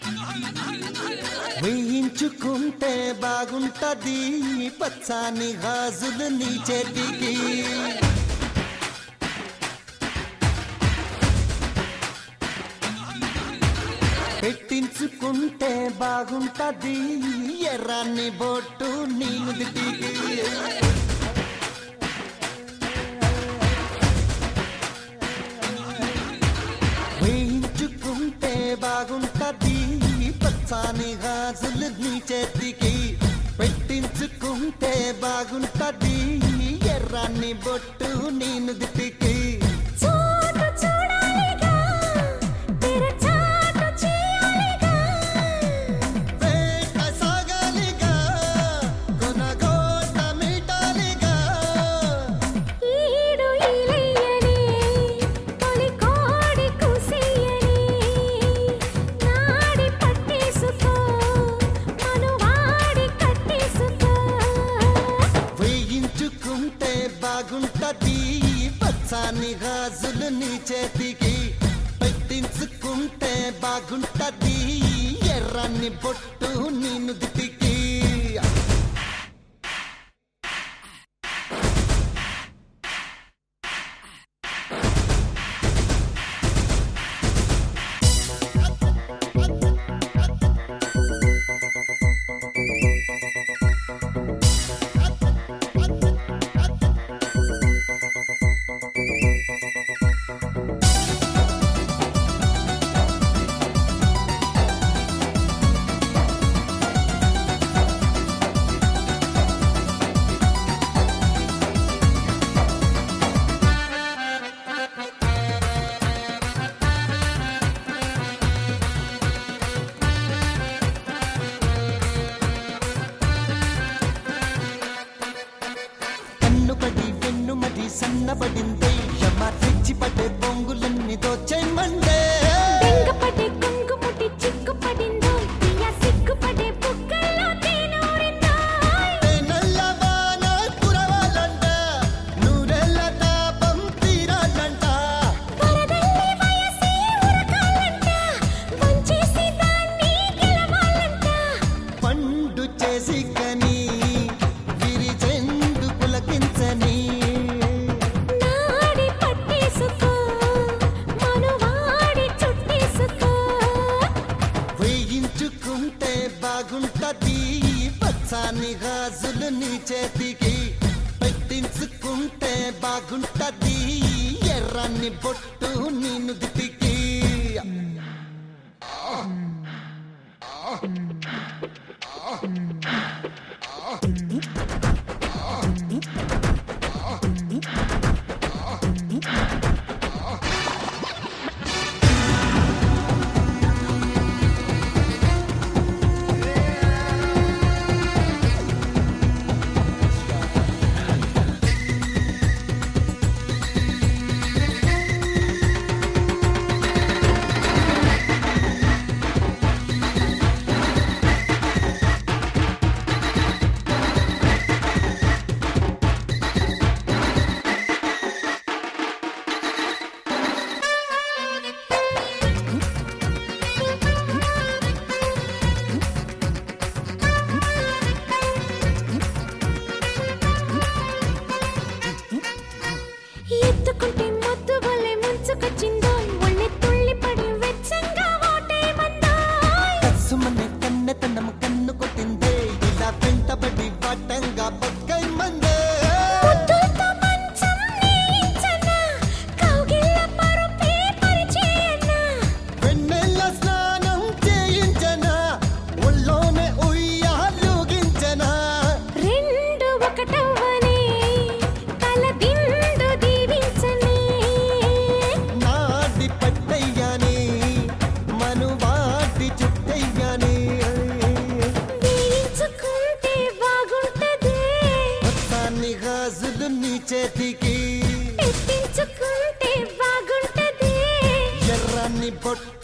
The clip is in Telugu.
వేయించుకుంటే బాగుంటది పచ్చాని గాజులు నీ చేతికి పెట్టించుకుంటే బాగుంటది ఎర్రాన్ని బొట్టు నీ నుదిటికి వేయించుకుంటే బాగుంటది పచ్చాని గాజులు నీ చేతికి పెట్టించుకుంటే బాగుంటది ఎర్రాన్ని బొట్టు నీ నుదిటికి చోటు చూడాలిగా తెరచాటు చేయాలిగా వేట సాగాలిగా కొనగోట మీటాలిగా ఈడు ఈలయ్యని తొలి కోడి కుసియని నాడి పట్టేసుకో మనువాడి కట్టేసుకో వేయించుకుంటే బాగుంటది పచ్చాని గాజులు నీ చేతికి పెట్టించుకుంటే బాగుంటది ఎర్రని బొట్టు నీ నుదిటికి కన్నుపడి వెన్నుమడి సన్నబడిందే యమ తెచ్చిపడే బొంగులన్నీ దోచేయమండే బెంగపడే కుంకుముటి చిక్కుపడిందో పియ సిగ్గుపడే బుగ్గల్లో తేనూరిందో నల్లవాన కురవాలంట నూరెళ్ళ తాపం తీరాలంట వరదల్లి వయసే ఉరకాలంట వంచేసి దాన్ని గెలవాలంట పండు చేసి కని విరిచెందు పులకించని నాడి పట్టేసుకో మనువాడి చుట్టేసుకో వేయించుకుంటే బాగుంటది పచ్చాని గాజులు నీ చేతికి పెట్టించుకుంటే బాగుంటది ఎర్రని బొట్టు నీ నుదిటికి ఎత్తుకుంటే మొద్దు వలె ముంచుకొచ్చిందో ఒళ్ళె తుళ్ళి పడి వెచ్చంగా ఓటేమందో కసుమని కన్నెతనము కన్ను కొట్టిందే ఇలా వెంటబడి వటంగా బొక్కై మందే ముద్దులతో మంచం నేయించనా కౌగిళ్ళ పరుపే పరిచేయనా వెన్నెల స్నానం చేయించనా ఒళ్ళోనే ఉయ్యాలుగించనా రెండు ఒకటవ్వని తల దిండు దీవించని నాడి పట్టయ్యాని మనువాటి చుట్టయ్యాని వేయించుకుంటే బాగుంటది మొత్తాన్ని గాజులు నీ చేతికి పెట్టించుకుంటే బాగుంటది ఎర్రని బొట్టు